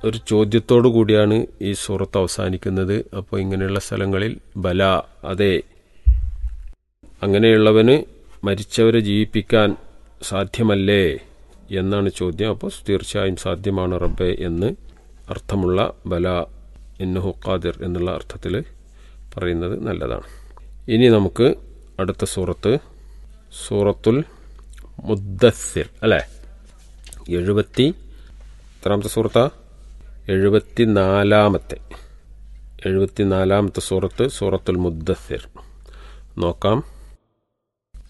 ഒരു ചോദ്യത്തോടു കൂടിയാണ് ഈ സൂറത്ത് അവസാനിക്കുന്നത് അപ്പോൾ ഇങ്ങനെയുള്ള സ്ഥലങ്ങളിൽ ബല അതെ അങ്ങനെയുള്ളവന് മരിച്ചവരെ ജീവിപ്പിക്കാൻ സാധ്യമല്ലേ എന്നാണ് ചോദ്യം അപ്പോൾ തീർച്ചയായും സാധ്യമാണ് റബ്ബെ എന്ന് അർത്ഥമുള്ള ബല ഇന്നഹു ഖാദിർ എന്നുള്ള അർത്ഥത്തിൽ പറയുന്നത് നല്ലതാണ് ഇനി നമുക്ക് അടുത്ത സൂറത്ത് സൂറത്തുൽ മുദ്ദസ്സിർ അല്ലേ എഴുപത്തി എത്രാമത്തെ സൂറത്താ എഴുപത്തി നാലാമത്തെ എഴുപത്തി നാലാമത്തെ സൂറത്ത് സൂറത്തുൽ മുദ്ദസ്സിർ നോക്കാം